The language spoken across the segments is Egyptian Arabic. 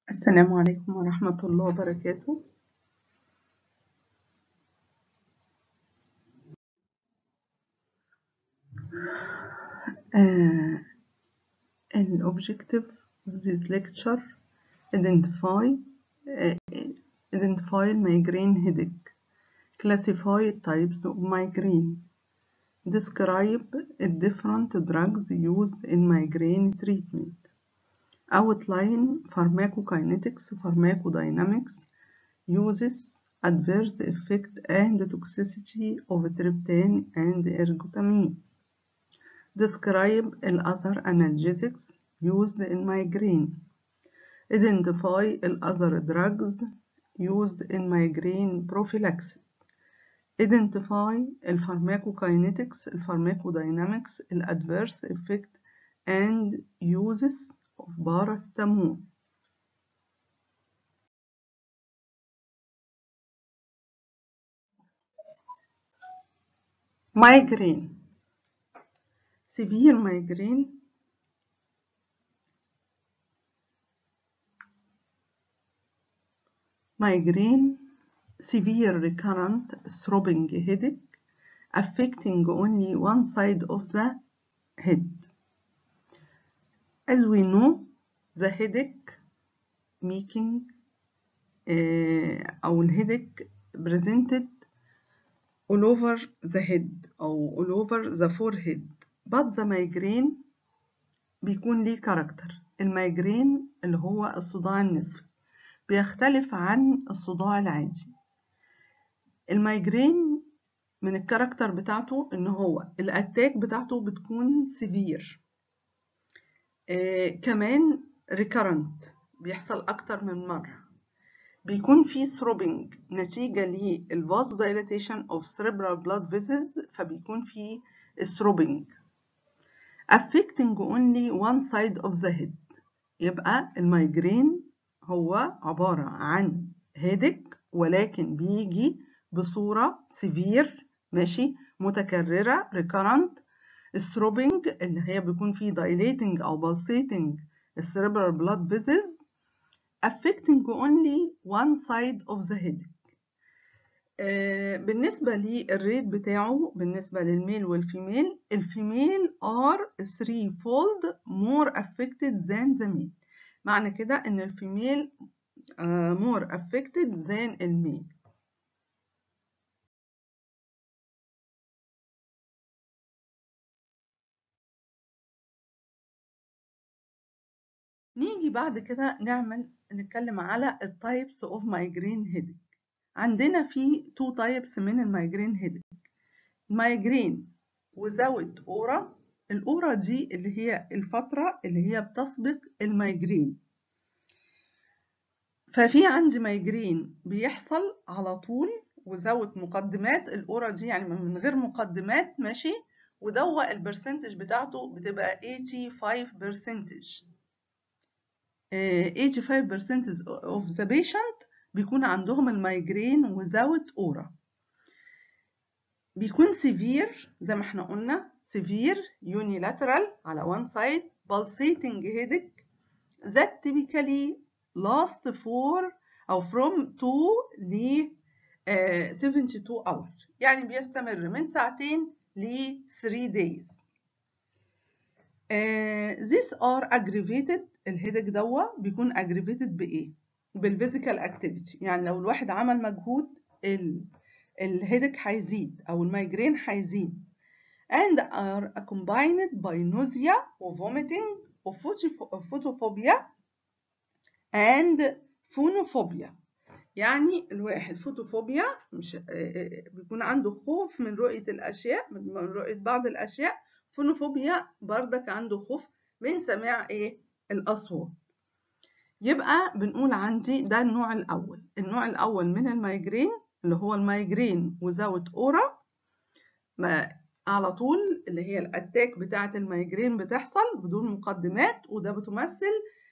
السلام عليكم ورحمة الله وبركاته uh, an objective of this lecture identify uh, identify migraine headache classify types of migraine describe different drugs used in migraine treatment outline pharmacokinetics pharmacodynamics uses adverse effect and toxicity of triptan and ergotamine describe other analgesics used in migraine identify other drugs used in migraine prophylaxis identify pharmacokinetics pharmacodynamics adverse effect and uses of paracetamol migraine severe migraine migraine severe recurrent throbbing headache affecting only one side of the head as we know the headache making uh, أو الهيدك presented all over the head أو all over the forehead but the migraine بيكون ليه كاركتر الميجرين اللي هو الصداع النصفي بيختلف عن الصداع العادي الميجرين من الكاركتر بتاعته ان هو الاتاك بتاعته بتكون سيفير آه كمان ريكارنت بيحصل اكتر من مره بيكون في ثروبنج نتيجه للفازو دايلاتيشن اوف cerebral blood vessels فبيكون في ثروبنج affecting only one side of the head يبقى الميجرين هو عبارة عن هيدك ولكن بيجي بصورة سيفير ماشي متكررة recurrent ثروبنج اللي هي بيكون فيه dilating أو pulsating cerebral blood vessels affecting only one side of the head آه بالنسبة للريت بتاعه بالنسبة للميل والفيميل الفيميل are three fold more affected than the male معنى كده ان الفيميل uh, more affected than الميل نيجي بعد كده نعمل نتكلم على التايبس اوف مايجرين هيدك عندنا في تو تايبس من المايجرين هيدك مايجرين without اورا الاورا دي اللي هي الفترة اللي هي بتسبق المايجرين ففي عندي مايجرين بيحصل على طول وزود مقدمات الأورا دي يعني من غير مقدمات ماشي ودوا البرسنتج بتاعته بتبقى 85% 85% of the patient بيكون عندهم المايجرين without أورا بيكون severe زي ما احنا قلنا severe unilateral على one side pulsating headache that typically last for أو from 2 ل uh, 72 hours يعني بيستمر من ساعتين ل 3 days uh, these are aggravated الهيدك دوا بيكون aggravated بإيه؟ بالفيزيكال اكتيفيتي يعني لو الواحد عمل مجهود ال الهيدك هيزيد أو الميجرين هيزيد and are accompanied by nausea وvomiting وphotophobia and phonophobia يعني الواحد فوتوفوبيا مش بيكون عنده خوف من رؤية الأشياء من رؤية بعض الأشياء فونوفوبيا بردك عنده خوف من سماع إيه الأصوات يبقى بنقول عندي ده النوع الأول النوع الأول من المايجرين اللي هو المايجرين without أورا ما على طول اللي هي الأتاك بتاعة المايجرين بتحصل بدون مقدمات وده بتمثل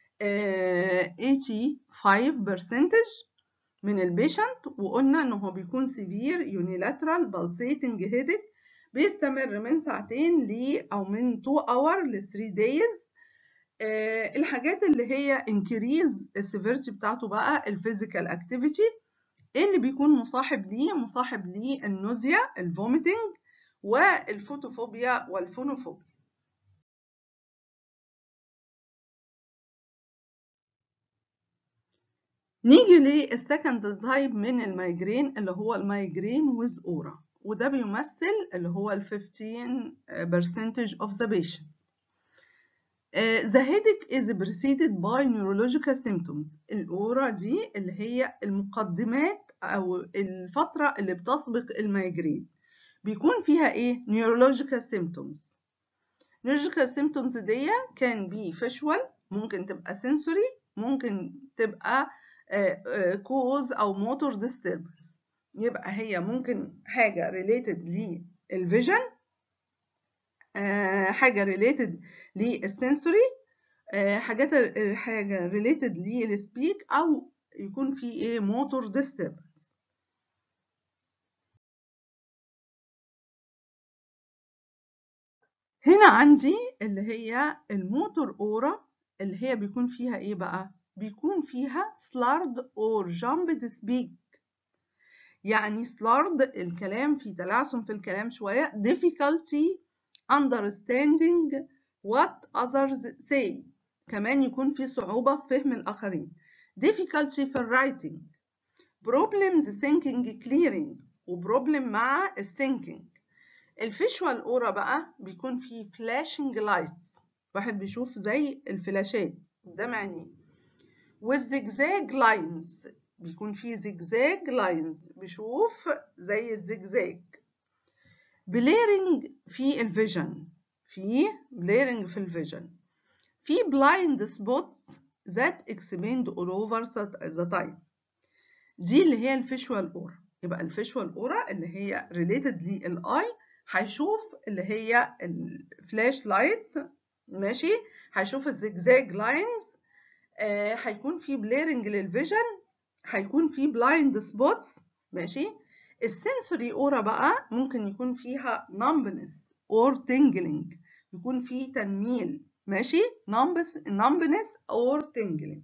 85% من البيشنت وقلنا ان هو بيكون سيفير يونيلاترال بالسيتنج هيدك بيستمر من ساعتين ل او من 2 اور ل 3 دايز آه، الحاجات اللي هي increase السيفيرتي بتاعته بقى الفيزيكال اكتيفيتي ايه اللي بيكون مصاحب ليه مصاحب ليه النوزيا الفوميتنج والفوتوفوبيا والفونوفوبيا نيجي للسكند تايب من المايجرين اللي هو المايجرين ويز اورا وده بيمثل اللي هو ال 15 percentage of the patient Uh, the headache is preceded by neurological symptoms الأورا دي اللي هي المقدمات أو الفترة اللي بتسبق المايجرين بيكون فيها إيه؟ neurological symptoms neurological symptoms دي كان بي visual ممكن تبقى sensory ممكن تبقى uh, uh, cause أو motor disturbance يبقى هي ممكن حاجة related للفيجن حاجة related للسنسوري حاجات حاجة related للسبيك أو يكون في إيه موتور disturbance هنا عندي اللي هي الموتور أورا اللي هي بيكون فيها إيه بقى؟ بيكون فيها slurred or jumped speak يعني slurred الكلام في تلعثم في الكلام شوية difficulty understanding what others say كمان يكون في صعوبة في فهم الآخرين difficulty في writing problems thinking clearing وبروبلم مع الثينكينج الفيشوال اورا بقى بيكون فيه flashing lights واحد بيشوف زي الفلاشات قدام عينيه والزجزاج لاينز بيكون فيه زجزاج لاينز بيشوف زي الزجزاج بليرنج في الفيجن في بليرنج في الفيجن في blind spots that expand all over the time دي اللي هي الفيشوال اورا يبقى الفيشوال اورا اللي هي related للاي هيشوف اللي هي الفلاش لايت ماشي هيشوف الزجزاج لاينز آه هيكون في بليرنج للفيجن هيكون في بلايند سبوتس ماشي السنسوري اورا بقى ممكن يكون فيها numbness or tingling يكون في تنميل ماشي numbness or tingling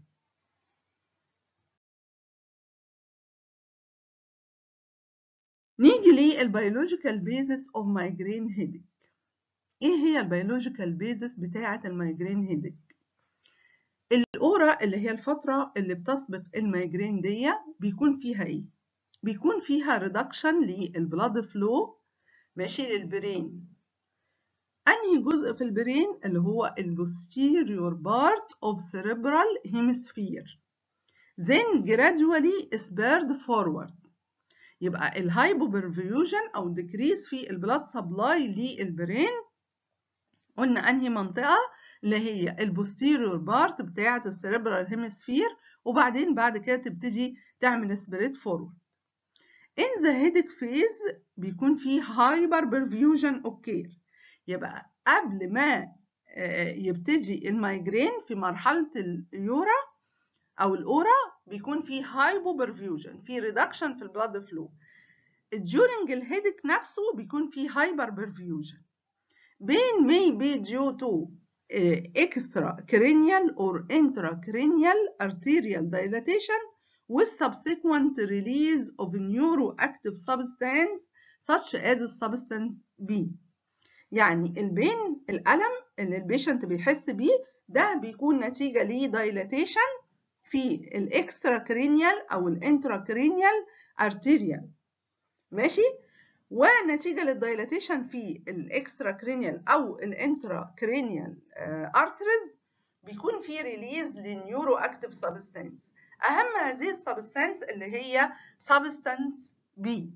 نيجي للبيولوجيكال بيزس اوف مايجرين هيديك ايه هي البيولوجيكال بيزس بتاعه المايجرين هيديك الاورا اللي هي الفتره اللي بتسبق المايجرين دي بيكون فيها ايه بيكون فيها ريدكشن للبلاد فلو ماشي للبرين انهي جزء في البرين اللي هو البوستيريور بارت اوف cerebral hemisphere then gradually spread forward يبقى الهايبوبرفيوجن او decrease في البلاد سبلاي للبرين قلنا انهي منطقه اللي هي البوستيريور بارت بتاعه السيريبرال هيمسفير وبعدين بعد كده تبتدي تعمل سبريد فورورد in the headache phase بيكون فيه هايبر برفيوجن اوكير يبقى قبل ما يبتدي المايجرين في مرحله اليورا او الاورا بيكون في هايبو برفيوجن في ريدكشن في البلاد فلو during الهيدك نفسه بيكون في هايبر برفيوجن بين may be due to extra cranial or intracranial arterial dilatation with subsequent release of neuroactive substance such as substance B يعني البين الألم اللي البيشنت بيحس بيه ده بيكون نتيجة لدايلاتيشن في الاكسترا كرينيال او الانترا كرينيال ارتيريال ماشي ونتيجه للدايلاتيشن في الاكسترا كرينيال او الانترا كرينيال ارتريز بيكون في ريليز للنيورو اكتيف سبستانس اهم هذه السبستانس اللي هي سبستانس بي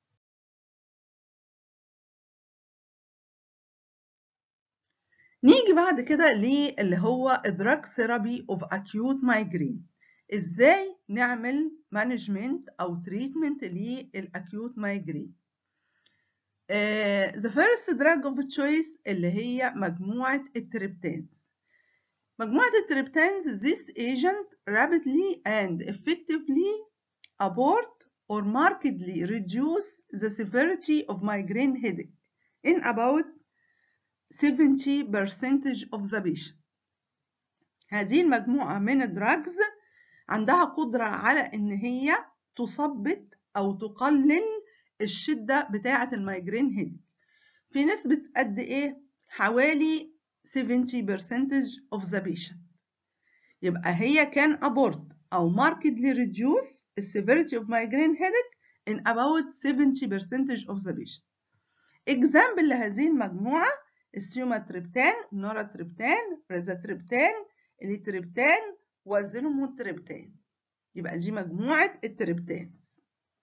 نيجي بعد كده للي هو دراج ثيرابي اوف اكيوت مايجرين ازاي نعمل مانجمنت او تريتمنت للاكيوت مايجرين ذا فيرست دراج اوف تشويس اللي هي مجموعه التريبتانز مجموعه التريبتانز this agent rapidly and effectively abort or markedly reduce the severity of migraine headache in about 70 percentage of the patient هذه المجموعة من الدراجز عندها قدرة على إن هي تثبط أو تقلل الشدة بتاعة المايجرين هيد في نسبة قد إيه؟ حوالي 70% of the patient يبقى هي كان abort أو markedly reduce the severity of migraine headache in about 70% of the patient. example لهذه المجموعة السيوماتريبتان، نوراتريبتان، ريزاتريبتان، اليتريبتان والزينوموتريبتان. يبقى دي مجموعة التريبتانز.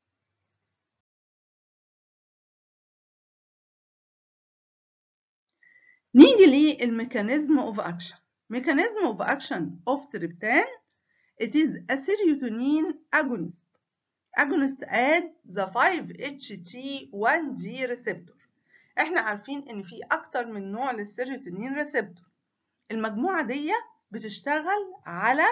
نيجي للميكانيزم اوف اكشن. mechanism of action of tryptan it is a serotonin agonist agonist at the 5-HT1D receptor احنا عارفين ان في اكتر من نوع للسيروتونين ريسبتور المجموعة دي بتشتغل على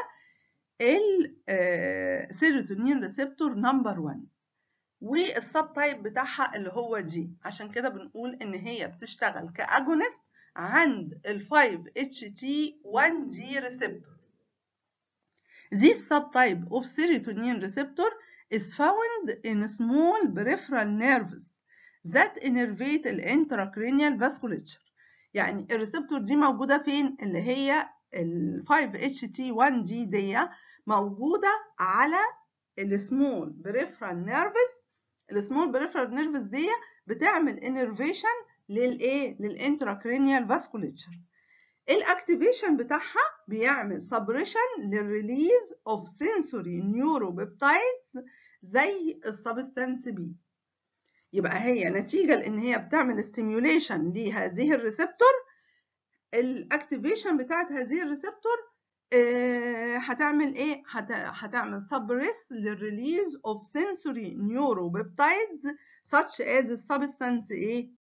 السيروتونين ريسبتور نمبر 1 والسب تايب بتاعها اللي هو دي عشان كده بنقول ان هي بتشتغل كاجونست عند ال 5-HT1D receptor. This subtype of serotonin receptor is found in small peripheral nerves that innervate the intracranial vasculature. يعني الريسبتور دي موجودة فين؟ اللي هي ال 5-HT1D دي موجودة على السمول peripheral nerves السمول peripheral nerves دي بتعمل innervation للايه للانتراكرينيال فاسكوليتشر الاكتيفيشن بتاعها بيعمل سبريشن للريليز اوف سنسوري نيوروبيبتايدز زي السبستانس بي يبقى هي نتيجه لان هي بتعمل ستيميوليشن لهذه الريسبتور الاكتيفيشن بتاعت هذه الريسبتور آه هتعمل ايه هت... هتعمل سبريس للريليز اوف سنسوري نيوروبيبتايدز such as السبستانس ايه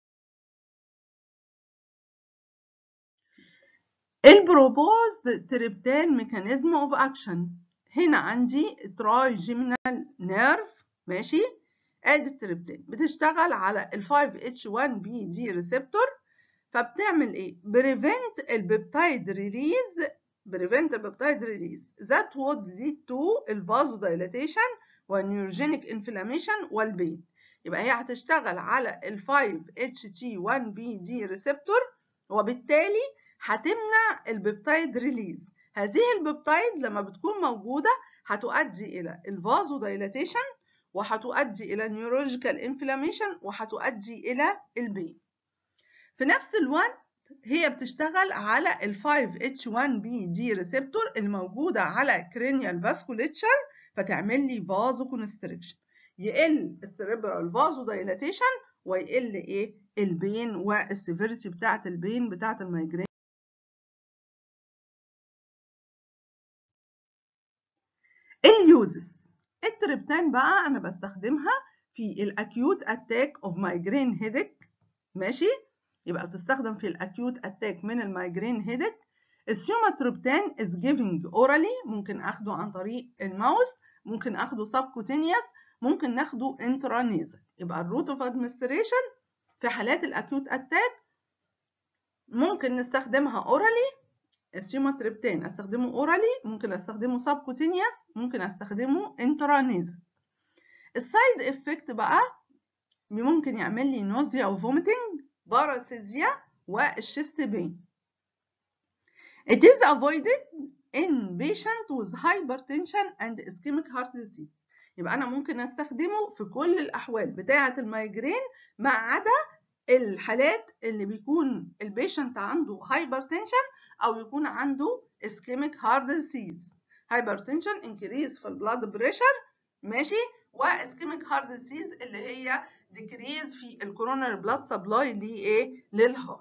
البروبوزد تريبتان ميكانيزم اوف اكشن هنا عندي ترايجيمينال نيرف ماشي ادي التريبتان بتشتغل على ال 5H1B دي ريسبتور فبتعمل ايه بريفنت البيبتايد ريليز بريفنت البيبتايد ريليز that would lead to الفازودايلاتيشن والنيوروجينيك انفلاميشن والبين يبقى هي هتشتغل على ال 5HT1B دي ريسبتور وبالتالي هتمنع البيبتايد ريليز هذه البيبتايد لما بتكون موجودة هتؤدي إلى الفازو دايلاتيشن وهتؤدي إلى نيورولوجيكال انفلاميشن وهتؤدي إلى البين في نفس الوقت هي بتشتغل على ال 5H1B دي ريسبتور الموجودة على كرينيال فاسكوليتشر فتعمل لي فازو كونستريكشن يقل السيريبرال فازو دايلاتيشن ويقل ايه البين والسيفيريتي بتاعه البين بتاعه المايجرين اليوزز التريبتان بقى انا بستخدمها في الاكيوت اتاك اوف مايجرين هيدك ماشي يبقى بتستخدم في الاكيوت اتاك من المايجرين هيدك السيوماتروبتان از جيفنج اورالي ممكن اخده عن طريق الماوس ممكن اخده سبكوتينيوس ممكن ناخده انترانيزل يبقى الروت اوف ادمنستريشن في حالات الاكيوت اتاك ممكن نستخدمها اورالي السيوماتريبتان استخدمه اورالي ممكن استخدمه سبكوتينيوس ممكن استخدمه انترانيزل السايد افكت بقى ممكن يعمل لي نوزيا وفوميتنج باراسيزيا والشيست بين It is avoided in patient with hypertension and ischemic heart disease يبقى أنا ممكن أستخدمه في كل الأحوال بتاعة المايجرين ما عدا الحالات اللي بيكون البيشنت عنده هايبرتنشن أو يكون عنده ischemic heart disease hypertension increase في البلاد بريشر ماشي واسكيميك هارت ديزيز اللي هي ديكريز في الكوروناري بلاد سبلاي لايه للهارت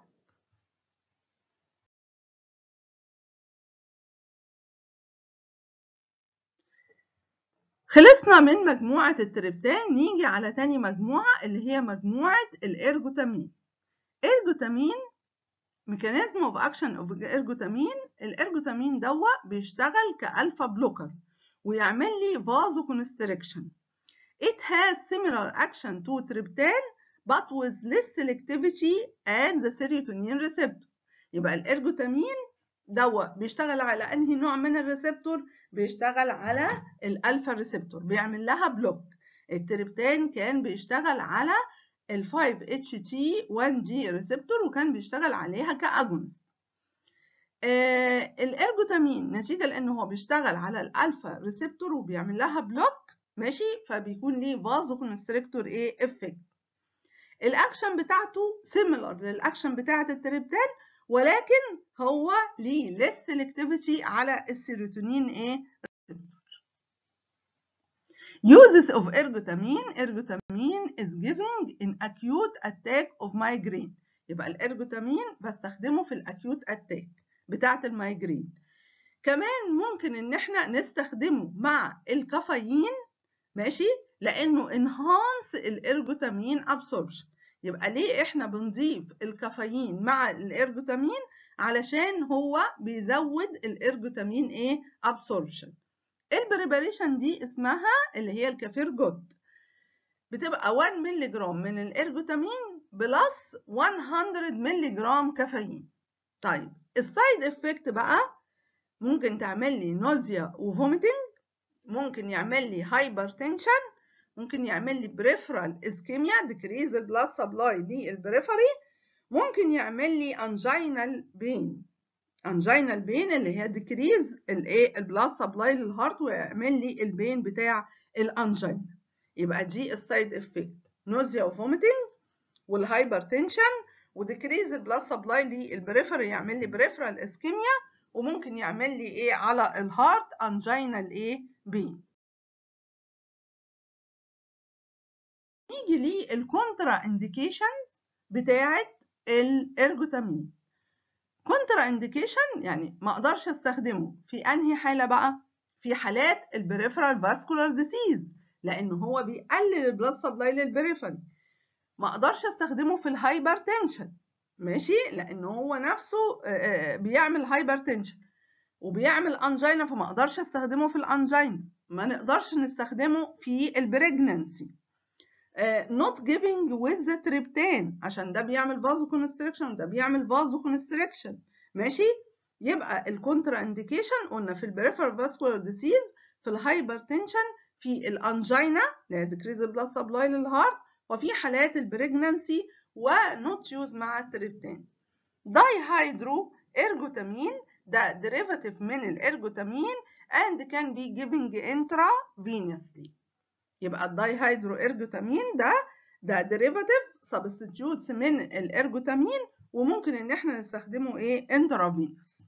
خلصنا من مجموعة التريبتان نيجي على تاني مجموعة اللي هي مجموعة الإرجوتامين إرجوتامين ميكانيزم اوف اكشن اوف الإرجوتامين الإرجوتامين دوا بيشتغل كألفا بلوكر ويعمل لي فازو كونستريكشن It has similar action to tryptan but with less selectivity at the serotonin receptor يبقى الإرجوتامين دواء بيشتغل على انهي نوع من الريسبتور بيشتغل على الالفا ريسبتور بيعمل لها بلوك التريبتان كان بيشتغل على ال 5 اتش تي 1 دي ريسبتور وكان بيشتغل عليها كاجونست آه الارجوتامين نتيجه لانه هو بيشتغل على الالفا ريسبتور وبيعمل لها بلوك ماشي فبيكون ليه فازو كونستريكتور ايه افكت الاكشن بتاعته سيميلر للاكشن بتاعه التريبتان ولكن هو ليه less selectivity على السيروتونين ايه uses of ergotamine ergotamine is given in acute attack of migraine يبقى الارجوتامين بستخدمه في الاكيوت اتاك بتاعه المايجرين كمان ممكن ان احنا نستخدمه مع الكافيين ماشي لانه enhance الارجوتامين absorption يبقى ليه احنا بنضيف الكافيين مع الارجوتامين علشان هو بيزود الارجوتامين ايه absorption البريباريشن دي اسمها اللي هي الكافير جوت بتبقى 1 مللي جرام من الارجوتامين بلس 100 مللي جرام كافيين طيب السايد افكت بقى ممكن تعمل لي نوزيا وفوميتنج ممكن يعمل لي هايبرتنشن ممكن يعمل لي بريفرال اسكيميا ديكريز البلاد سبلاي للبريفري ممكن يعمل لي انجينال بين انجينال بين اللي هي ديكريز الايه البلاد سبلاي للهارت ويعمل لي البين بتاع الانجينا يبقى دي السايد افكت نوزيا وفوميتنج والهايبرتنشن وديكريز البلاد سبلاي للبريفري يعمل لي بريفرال اسكيميا وممكن يعمل لي ايه على الهارت انجينال ايه بين نيجي للكونترا انديكيشنز بتاعه الارجوتامين كونترا انديكيشن يعني ما اقدرش استخدمه في انهي حاله بقى في حالات البريفرال فاسكولار ديسيز لانه هو بيقلل البلاد سبلاي للبريفري ما اقدرش استخدمه في الهايبرتنشن ماشي لانه هو نفسه بيعمل هايبرتنشن وبيعمل انجينا فما اقدرش استخدمه في الانجينا ما نقدرش نستخدمه في البريجننسي not giving with the triptan عشان ده بيعمل فازو كونستريكشن وده بيعمل فازو كونستريكشن ماشي يبقى الكونترا انديكيشن قلنا في البريفر فاسكولار ديسيز في الهايبرتنشن في الانجينا اللي هي ديكريز البلاد سبلاي للهارت وفي حالات البريجنانسي ونوت يوز مع التريبتان داي هيدرو ارجوتامين ده ديريفاتيف من الارجوتامين and can be given intravenously يبقى الداي هيدرو ارجوتامين ده ده ديريفاتيف سبستيتيوتس من الارجوتامين وممكن ان احنا نستخدمه ايه انترافينوس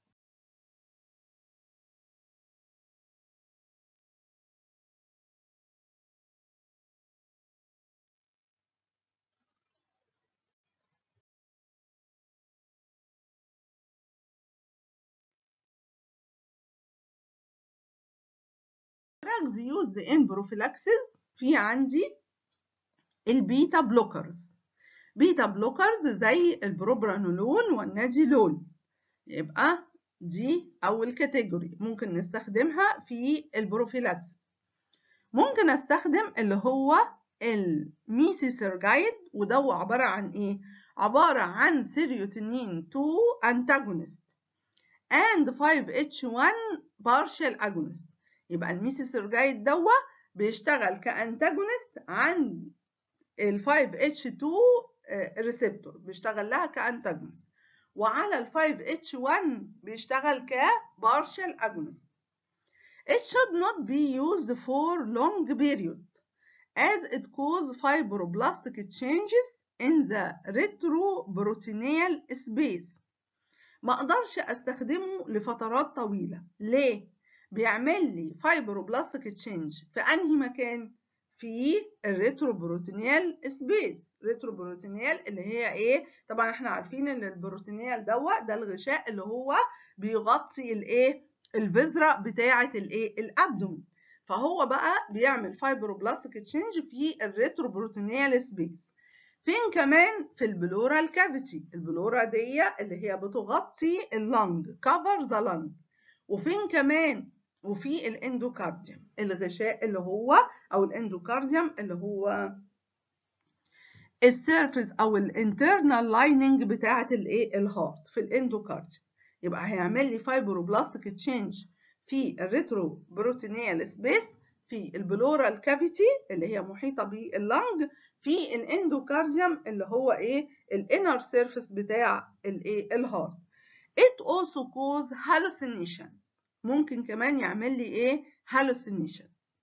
drugs used in prophylaxis في عندي البيتا بلوكرز بيتا بلوكرز زي البروبرانولون والناديلول يبقى دي أول كاتيجوري ممكن نستخدمها في البروفيلاكسس ممكن استخدم اللي هو الميسيسرجايد وده هو عبارة عن ايه؟ عبارة عن سيريوتينين 2 antagonist and 5H1 partial agonist يبقى الميسيسرجايد دوا بيشتغل كانتاجونست عن ال 5H2 ريسبتور بيشتغل لها كانتاجونست وعلى ال 5H1 بيشتغل كبارشال agonist It should not be used for long period as it causes fibroblastic changes in the retroperitoneal space ما اقدرش استخدمه لفترات طويلة ليه؟ بيعمل لي فايبروبلاستيك تشينج في انهي مكان في الريتروبروتينيال سبيس ريتروبروتينيال اللي هي ايه طبعا احنا عارفين ان البروتينيال دوت ده الغشاء اللي هو بيغطي الايه البذره بتاعه الايه الابدومين فهو بقى بيعمل فايبروبلاستيك تشينج في الريتروبروتينيال سبيس فين كمان في البلورال كافيتي البلورا دي اللي هي بتغطي اللنج كفر ذا لنج وفين كمان وفي الاندوكارديوم الغشاء اللي هو او الاندوكارديوم اللي هو السيرفيس او الانترنال لايننج بتاعه الايه الهارت في الاندوكارديوم يبقى هيعمل لي فايبروبلاستيك تشينج في الريترو بروتينيال سبيس في البلورال كافيتي اللي هي محيطه باللنج في الاندوكارديوم اللي هو ايه الانر سيرفيس بتاع الايه الهارت it also cause hallucination ممكن كمان يعمل لي ايه hallucination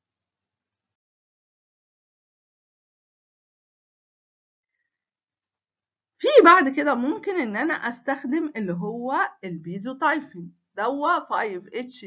في بعد كده ممكن ان انا استخدم اللي هو البيزوتايفين دوا 5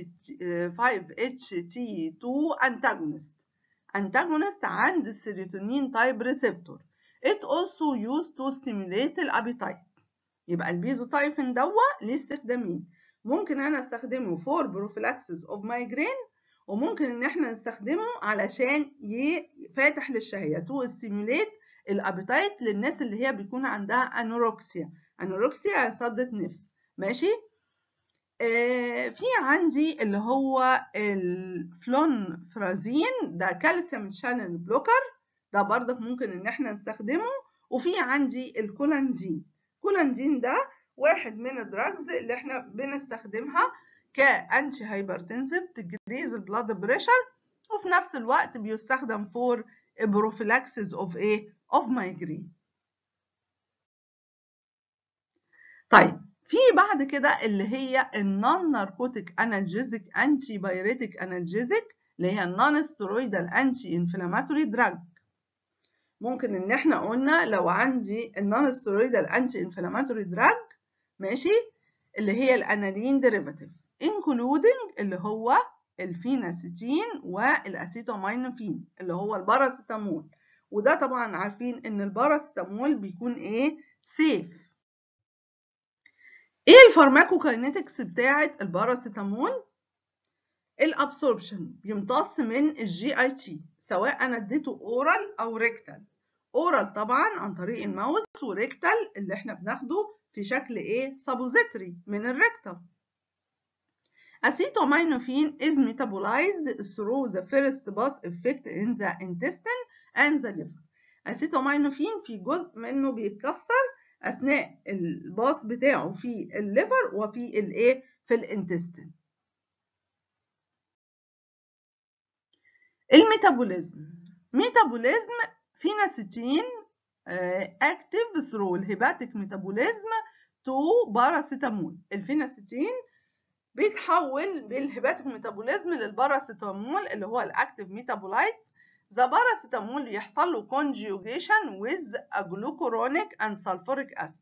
5HT2 antagonist antagonist عند السيروتونين تايب ريسبتور it also used to stimulate الابيتايت يبقى البيزوتايفين دوا ليه استخدامين ممكن انا استخدمه for prophylaxis of migraine وممكن ان احنا نستخدمه علشان يفاتح للشهية to stimulate الابيتايت للناس اللي هي بيكون عندها انوركسيا انوركسيا يعني صدة نفس ماشي آه في عندي اللي هو الفلونفرازين ده كالسيوم شانل بلوكر ده برضك ممكن ان احنا نستخدمه وفي عندي الكولاندين الكولاندين ده واحد من الدراجز اللي احنا بنستخدمها كانتي هايبرتنسيف تجريز البلاد بريشر وفي نفس الوقت بيستخدم فور بروفيلاكسيس اوف ايه اوف مايجرين طيب في بعد كده اللي هي النون ناركوتيك انالجيزيك انتي بايريتيك انالجيزيك اللي هي النون ستيرويدال انتي انفلاماتوري دراج ممكن ان احنا قلنا لو عندي النون ستيرويدال انتي انفلاماتوري دراج ماشي اللي هي الانالين ديريفاتيف انكلودنج اللي هو الفيناستين والاسيتامينوفين اللي هو الباراسيتامول وده طبعا عارفين ان الباراسيتامول بيكون ايه سيف ايه الفارماكوكاينيتكس بتاعه الباراسيتامول الابسوربشن بيمتص من الجي اي تي سواء انا اديته اورال او ريكتال اورال طبعا عن طريق الماوس وريكتال اللي احنا بناخده في شكل ايه سابوزيتري من الريكتال Acetaminophen is metabolized through the first pass effect in the intestine and the liver. Acetaminophen في جزء منه بيتكسر أثناء الباص بتاعه في الليفر وفي الايه في الانتستين. الميتابوليزم ميتابوليزم فيناستين اكتيف ثرو الهيباتيك ميتابوليزم تو باراسيتامول الفيناستين بيتحول بالهيباتيك ميتابوليزم للباراسيتامول اللي هو الاكتيف ميتابولايتس ذا باراسيتامول بيحصل له conjugation with a glucuronic and sulfuric acid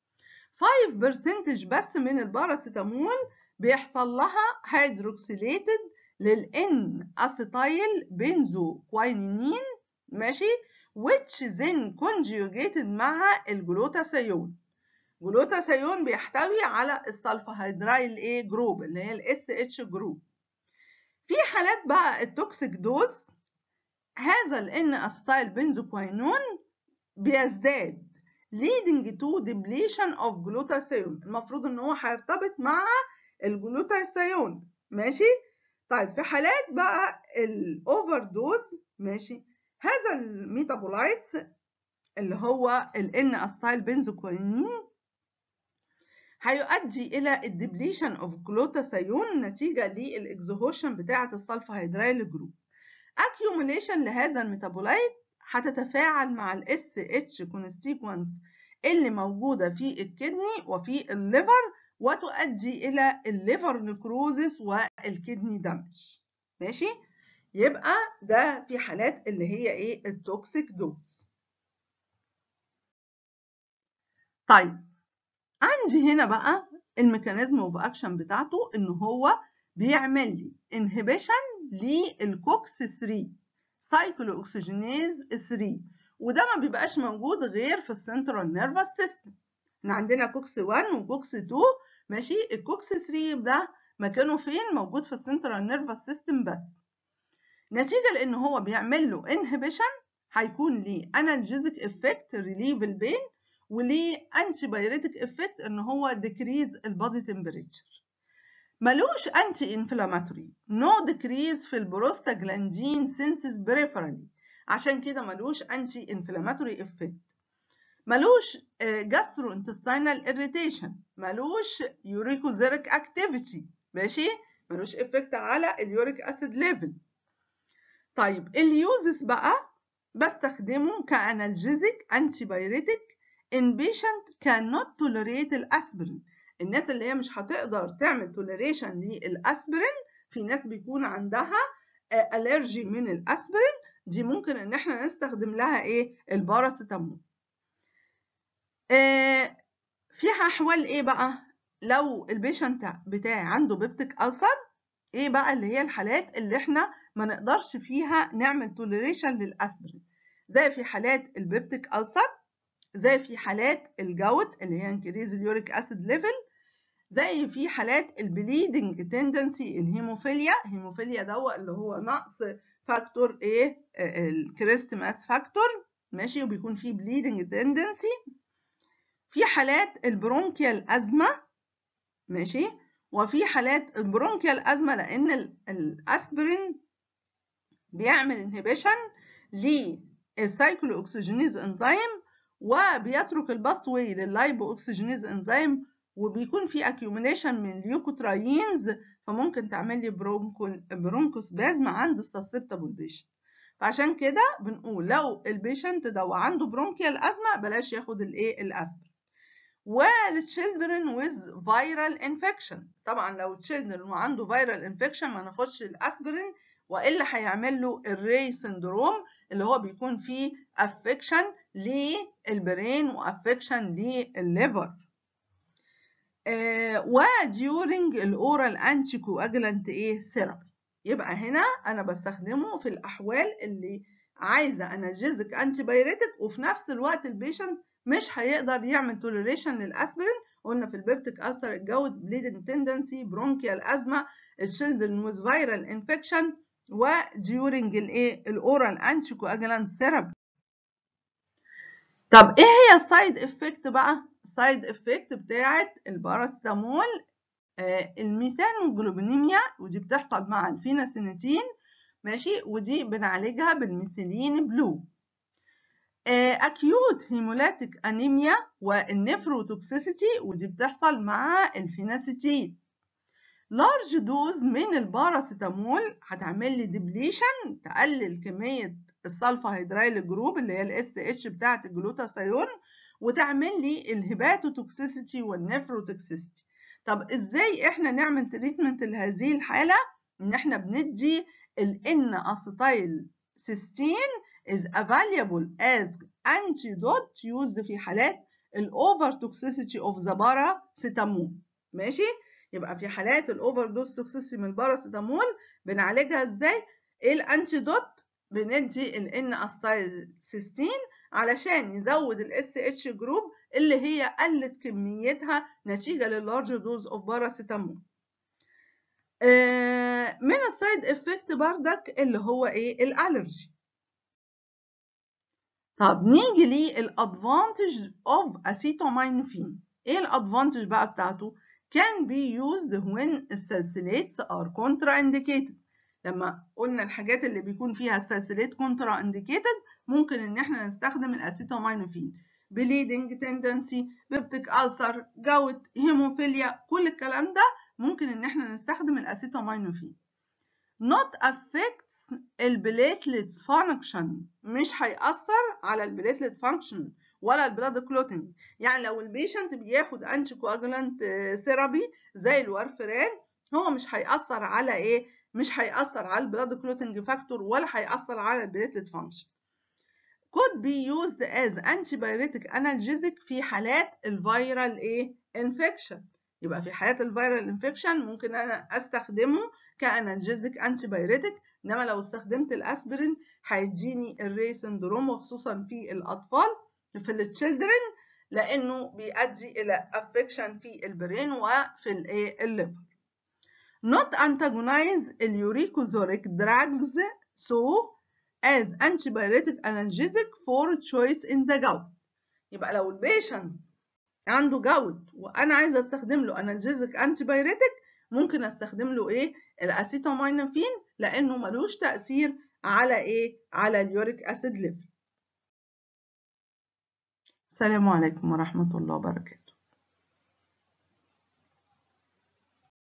5% بس من الباراسيتامول بيحصل لها هيدروكسيليتد للان اسيتايل بنزوكوينين ماشي which then conjugated مع الجلوتاثيون جلوتاثيون بيحتوي على السلفهيدرايل ايه جروب اللي هي الاس اتش جروب في حالات بقى التوكسيك دوز هذا الان اسيتايل بنزوكوينون بيزداد leading to depletion of glutathione المفروض ان هو هيرتبط مع الجلوتاثيون ماشي طيب في حالات بقى الاوفر دوز ماشي هذا الميتابولايتس اللي هو الان اسيتايل بنزوكوينين هيؤدي الى الدبليشن اوف جلوتاثيون نتيجه للاكزوهوشن بتاعه السلفهيدرايل جروب accumulation لهذا الميتابولايت هتتفاعل مع الاس اتش كونستيكونس اللي موجوده في الكدني وفي الليفر وتؤدي الى الليفر نكروزس والكدني دامج ماشي يبقى ده في حالات اللي هي ايه التوكسيك دوز طيب عندي هنا بقى الميكانيزم اوف اكشن بتاعته ان هو بيعمل لي انهبيشن للكوكس 3 سايكلو اوكسجينيز 3 وده ما بيبقاش موجود غير في السنترال نيرفس سيستم احنا عندنا كوكس 1 وكوكس 2 ماشي الكوكس 3 ده مكانه فين موجود في السنترال نيرفس سيستم بس نتيجه لان هو بيعمل له انهبيشن هيكون ليه انالجيزيك افكت ريليف البين وليه انتي بايريتك افكت ان هو ديكريز البادي تمبريتشر ملوش انتي انفلاماتوري نو ديكريز في البروستاجلاندين سينسز بريفرالي عشان كده ملوش انتي انفلاماتوري افكت ملوش جاسترو انتستينال اريتيشن ملوش يوريكوزيريك اكتيفيتي ماشي ملوش افكت على اليوريك اسيد ليفل طيب اليوزس بقى بستخدمه كانالجيزيك انتي بايريتك in patient cannot tolerate الاسبرين الناس اللي هي مش هتقدر تعمل توليريشن للاسبرين في ناس بيكون عندها الرجي من الاسبرين دي ممكن ان احنا نستخدم لها ايه الباراسيتامول آه في احوال ايه بقى لو البيشنت بتاعي عنده بيبتيك ألسر ايه بقى اللي هي الحالات اللي احنا ما نقدرش فيها نعمل توليريشن للاسبرين زي في حالات البيبتيك ألسر زي في حالات الجوت اللي هي انكريز اليوريك اسيد ليفل زي في حالات البليدنج تندنسي الهيموفيليا هيموفيليا ده اللي هو نقص فاكتور ايه الكريست ماس فاكتور ماشي وبيكون فيه بليدنج تندنسي في حالات البرونكيال ازمه ماشي وفي حالات البرونكيال ازمه لان الاسبرين بيعمل انهبيشن للسايكلو اوكسجينيز انزيم وبيترك الباسوي لللايبو اوكسجينيز انزيم وبيكون في accumulation من ليوكوترايينز فممكن تعمل لي برونكوسبازم عند السسبتابل بيشنت فعشان كده بنقول لو البيشنت ده عنده برونكيال ازمه بلاش ياخد الايه الاسبرين والتشيلدرن ويز فيرال انفكشن طبعا لو تشيلدرن وعنده فيرال انفكشن ما ناخدش الاسبرين والا هيعمل له الري سندروم اللي هو بيكون فيه افكشن للبرين وافكشن للليفر آه وديورنج الاورال انتي كواجلانت ايه ثيرابي يبقى هنا انا بستخدمه في الاحوال اللي عايزه انالجيزك انتي بايريتك وفي نفس الوقت البيشنت مش هيقدر يعمل توليريشن للاسبرين قلنا في البيبتيك اثر الجود بليدنج تندنسي برونكيال ازمه الشيلدرن ويز فيرال انفكشن وديورنج الايه الاورال انتي كواجلانت ثيرابي طب ايه هي السايد افكت بقى السايد افكت بتاعه الباراسيتامول آه الميثانوجلوبينيميا ودي بتحصل مع الفيناسينيتين ماشي ودي بنعالجها بالميثيلين بلو اكيوت هيمولاتيك انيميا والنفروتوكسيسيتي ودي بتحصل مع الفيناسيتين لارج دوز من الباراسيتامول هتعمل لي ديبليشن تقلل كميه السلفا هيدرايل جروب اللي هي الاس اتش بتاعه الجلوتاثيون وتعمل لي الهيباتوتوكسيسيتي والنفروتوكسيسيتي طب ازاي احنا نعمل تريتمنت لهذه الحاله ان احنا بندي الان اسيتايل سيستين is available as antidote used في حالات الاوفر توكسيسيتي اوف ذا باراسيتامول ماشي يبقى في حالات الاوفر دوز توكسيسيتي من الباراسيتامول بنعالجها ازاي ايه الانتيدوت بندي الان اسيتايل سيستين علشان يزود الاس اتش جروب اللي هي قلت كميتها نتيجه لللارج دوز اوف باراسيتامول من السايد افكت بردك اللي هو ايه الالرجي طب نيجي للادفانتج اوف اسيتامينوفين ايه الادفانتج بقى بتاعته can be used when السلسلات are contraindicated لما قلنا الحاجات اللي بيكون فيها السلسلات كونترا انديكيتد ممكن ان احنا نستخدم الاسيتامينوفين بليدنج تندنسي بيبتيك ألسر جوت هيموفيليا كل الكلام ده ممكن ان احنا نستخدم الاسيتامينوفين not affects البليتلتس function مش هيأثر على البليتلت function ولا البلاد كلوتنج يعني لو البيشنت بياخد انتي كواجولانت ثيرابي زي الورفران هو مش هيأثر على ايه مش هيأثر على البلاد كلوتنج فاكتور ولا هيأثر على البليتلت فانكشن could be used as antibiotic analgesic في حالات الفيرال ايه infection يبقى في حالات الفيرال انفكشن ممكن انا استخدمه كانالجيزك انتيبيوريتك انما لو استخدمت الاسبرين هيديني الري سندروم وخصوصا في الاطفال في التشيلدرن لانه بيؤدي الى افكشن في البرين وفي الايه الليفر not antagonize اليوريكوزوريك drugs so as antibiotic analgesic for choice in the gout يبقى لو البيشنت عنده جوت وانا عايزه استخدم له انالجيزك انتيبيوريتك ممكن استخدم له ايه الاسيتامينوفين لانه ملوش تاثير على ايه على اليوريك اسيد ليفل السلام عليكم ورحمة الله وبركاته